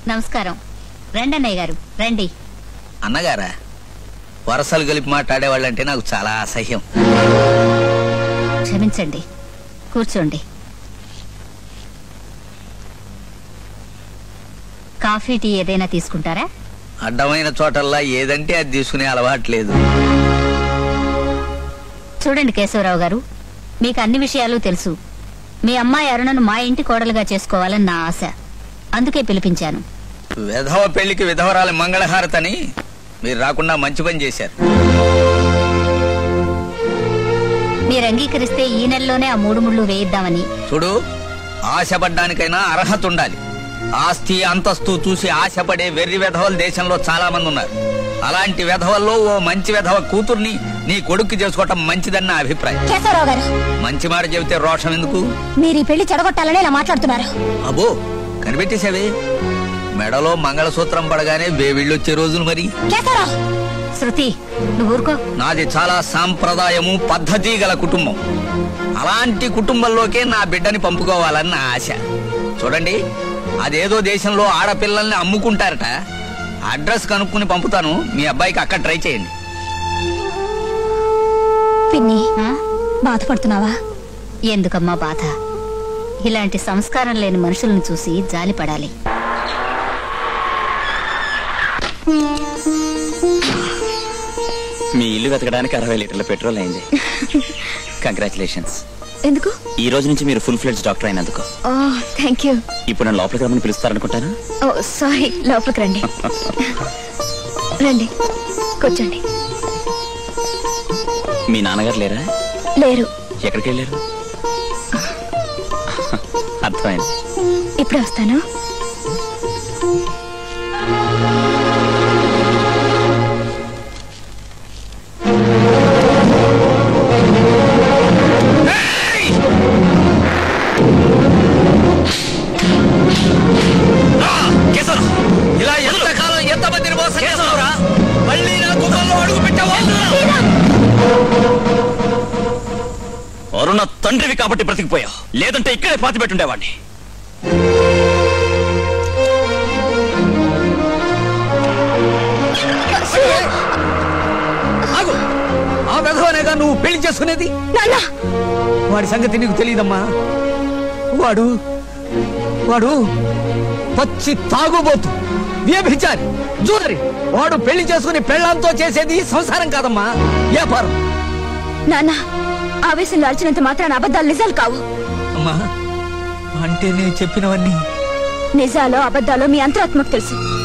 నమస్కారం రండి అన్నయ్య గారు రండి అన్నగారా వరసలు కలిపి మాట్లాడేవాళ్ళంటే నాకు చాలా అసహ్యం క్షమించండి కూర్చోండి కాఫీ టీ ఏదైనా తీసుకుంటారా అడ్డమైన చోటల్లా ఏదంటే అది తీసుకునే అలవాట్లేదు చూడండి కేశవరావు గారు మీకు అన్ని విషయాలు తెలుసు మీ అమ్మాయి అరుణను మా ఇంటి కోడలుగా చేసుకోవాలని నా ఆశ అందుకే పిలిపించాను విధవ పెళ్లికి విధవరాలి మంగళహారతని మీరు రాకుండా మంచి పని చేశారు మీరు అంగీకరిస్తే ఈ నెలలోనే ఆ మూడు ముళ్ళు వేయిద్దామని చూడు ఆశపడ్డానికైనా అర్హత ఉండాలి ఆస్తి అంతస్తు చూసి ఆశపడే వెర్రి వెధవలు దేశంలో చాలా మంది ఉన్నారు అలాంటి వెధవల్లో ఓ మంచి వెధవ కూతుర్ని నీ కొడుక్కి చేసుకోవటం మంచిదని నా అభిప్రాయం కేశవరావు గారు మంచి మాట చెబితే రోషం ఎందుకు మీరు ఈ పెళ్లి చెడగొట్టాలని ఇలా మాట్లాడుతున్నారు అబ్బో కనిపెట్టేశావే మెడలో మంగళసూత్రం పడగానే వేవిళ్ళొచ్చే రోజులు మరి కేశవరావు శృతి నువ్వు ఊరుకో నాది చాలా సాంప్రదాయము పద్ధతి గల కుటుంబం అలాంటి కుటుంబంలోకే నా బిడ్డని పంపుకోవాలని నా ఆశ చూడండి అదేదో దేశంలో ఆడపిల్లల్ని అమ్ముకుంటారట అడ్రస్ కనుక్కుని పంపుతాను మీ అబ్బాయికి అక్కడ ట్రై చేయండి పిన్ని ఆ? బాధపడుతున్నావా ఎందుకమ్మా బాధ ఇలాంటి సంస్కారం లేని మనుషులను చూసి జాలిపడాలి మీ ఇల్లు వెతకడానికి అరవై లీటర్ల పెట్రోల్ అయింది కంగ్రాచులేషన్స్ ఎందుకు ఈ రోజు నుంచి మీరు ఫుల్ ఫ్లెడ్జ్ డాక్టర్ అయినందుకు ఓ థ్యాంక్ యూ ఇప్పుడు నన్ను లోపలికి రమ్మని పిలుస్తారనుకుంటాను ఓ సారీ లోపలికి రండి రండి కూర్చోండి మీ నాన్నగారు లేరా లేరు ఎక్కడికి వెళ్ళారు అర్థమైంది ఇప్పుడే వస్తాను ఇలా ఎంతకాలం ఎంతమందిని మోసం చేస్తావురా మళ్ళీ నా కుటుంబంలో అడుగు పెట్టావా అరుణ తండ్రివి కాబట్టి బ్రతికిపోయావు లేదంటే ఇక్కడే పాతి పెట్టుండేవాడిని ఆగు ఆ విధవనేగా నువ్వు పెళ్లి చేసుకునేది నాన్న వాడి సంగతి నీకు తెలియదమ్మా వాడు వాడు పచ్చి తాగుబోతు వ్యభిచారి జూదరి వాడు పెళ్లి చేసుకుని పెళ్ళంతో చేసేది సంసారం కాదమ్మా వ్యాపారం నాన్న ఆవేశంలో అరిచినంత మాత్రాన అబద్ధాలు నిజాలు కావు అమ్మా అంటే నేను చెప్పినవన్నీ నిజాలో అబద్ధాలో మీ అంతరాత్మకు తెలుసు